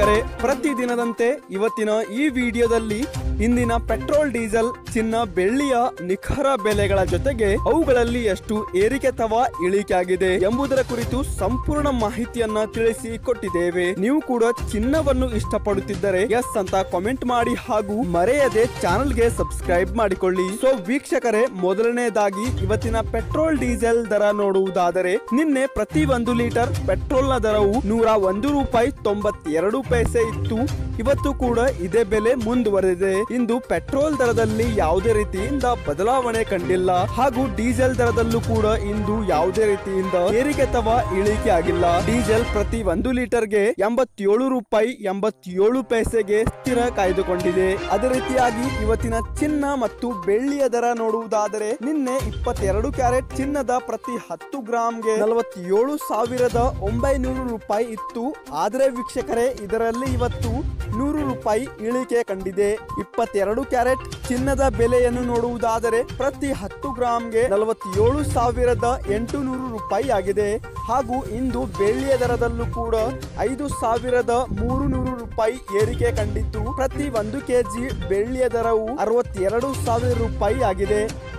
ವೀಕ್ಷಕರೇ ಪ್ರತಿದಿನದಂತೆ ಇವತ್ತಿನ ಈ ವಿಡಿಯೋದಲ್ಲಿ ಇಂದಿನ ಪೆಟ್ರೋಲ್ ಡೀಸೆಲ್ ಚಿನ್ನ ಬೆಳ್ಳಿಯ ನಿಖರ ಬೆಲೆಗಳ ಜೊತೆಗೆ ಅವುಗಳಲ್ಲಿ ಎಷ್ಟು ಏರಿಕೆ ಅಥವಾ ಇಳಿಕೆ ಆಗಿದೆ ಎಂಬುದರ ಕುರಿತು ಸಂಪೂರ್ಣ ಮಾಹಿತಿಯನ್ನ ತಿಳಿಸಿ ಕೊಟ್ಟಿದ್ದೇವೆ ನೀವು ಕೂಡ ಚಿನ್ನವನ್ನು ಇಷ್ಟಪಡುತ್ತಿದ್ದರೆ ಎಸ್ ಅಂತ ಕಾಮೆಂಟ್ ಮಾಡಿ ಹಾಗೂ ಮರೆಯದೆ ಚಾನೆಲ್ಗೆ ಸಬ್ಸ್ಕ್ರೈಬ್ ಮಾಡಿಕೊಳ್ಳಿ ಸೊ ವೀಕ್ಷಕರೇ ಮೊದಲನೇದಾಗಿ ಇವತ್ತಿನ ಪೆಟ್ರೋಲ್ ಡೀಸೆಲ್ ದರ ನೋಡುವುದಾದರೆ ನಿನ್ನೆ ಪ್ರತಿ ಒಂದು ಲೀಟರ್ ಪೆಟ್ರೋಲ್ ನ ದರವು ನೂರ ಒಂದು ರೂಪಾಯಿ ತೊಂಬತ್ತೆರಡು ಪೈಸೆ ಇತ್ತು ಇವತ್ತು ಕೂಡ ಇದೇ ಬೆಲೆ ಮುಂದುವರೆದಿದೆ ಇಂದು ಪೆಟ್ರೋಲ್ ದರದಲ್ಲಿ ಯಾವುದೇ ರೀತಿಯಿಂದ ಬದಲಾವಣೆ ಕಂಡಿಲ್ಲ ಹಾಗೂ ಡೀಸೆಲ್ ದರದಲ್ಲೂ ಕೂಡ ಇಂದು ಯಾವುದೇ ರೀತಿಯಿಂದ ಏರಿಕೆ ಅಥವಾ ಇಳಿಕೆ ಆಗಿಲ್ಲ ಡೀಸೆಲ್ ಪ್ರತಿ ಒಂದು ಲೀಟರ್ಗೆ ಎಂಬತ್ತೇಳು ರೂಪಾಯಿ ಎಂಬತ್ತೇಳು ಪೈಸೆಗೆ ಸ್ಥಿರ ಕಾಯ್ದುಕೊಂಡಿದೆ ಅದೇ ರೀತಿಯಾಗಿ ಇವತ್ತಿನ ಚಿನ್ನ ಮತ್ತು ಬೆಳ್ಳಿಯ ದರ ನೋಡುವುದಾದರೆ ನಿನ್ನೆ ಇಪ್ಪತ್ತೆರಡು ಕ್ಯಾರೆಟ್ ಚಿನ್ನದ ಪ್ರತಿ ಹತ್ತು ಗ್ರಾಮ್ಗೆ ನಲವತ್ತೇಳು ಸಾವಿರದ ಒಂಬೈನೂರು ರೂಪಾಯಿ ಇತ್ತು ಆದರೆ ವೀಕ್ಷಕರೇ ಇದರಲ್ಲಿ ಇವತ್ತು ನೂರು ರೂಪಾಯಿ ಇಳಿಕೆ ಕಂಡಿದೆ ಇಪ್ಪತ್ತೆರಡು ಕ್ಯಾರೆಟ್ ಚಿನ್ನದ ಬೆಲೆಯನ್ನು ನೋಡುವುದಾದರೆ ಪ್ರತಿ ಹತ್ತು ಗ್ರಾಮ್ಗೆ ನಲವತ್ತೇಳು ಸಾವಿರದ ಎಂಟು ನೂರು ರೂಪಾಯಿ ಆಗಿದೆ ಹಾಗೂ ಇಂದು ಬೆಳ್ಳಿಯ ದರದಲ್ಲೂ ಕೂಡ ಐದು ಸಾವಿರದ ಮೂರು ನೂರು ರೂಪಾಯಿ ಏರಿಕೆ ಕಂಡಿದ್ದು ಪ್ರತಿ ಒಂದು ಕೆಜಿ ಬೆಳ್ಳಿಯ ದರವು ಅರವತ್ತೆರಡು ಸಾವಿರ ರೂಪಾಯಿ ಆಗಿದೆ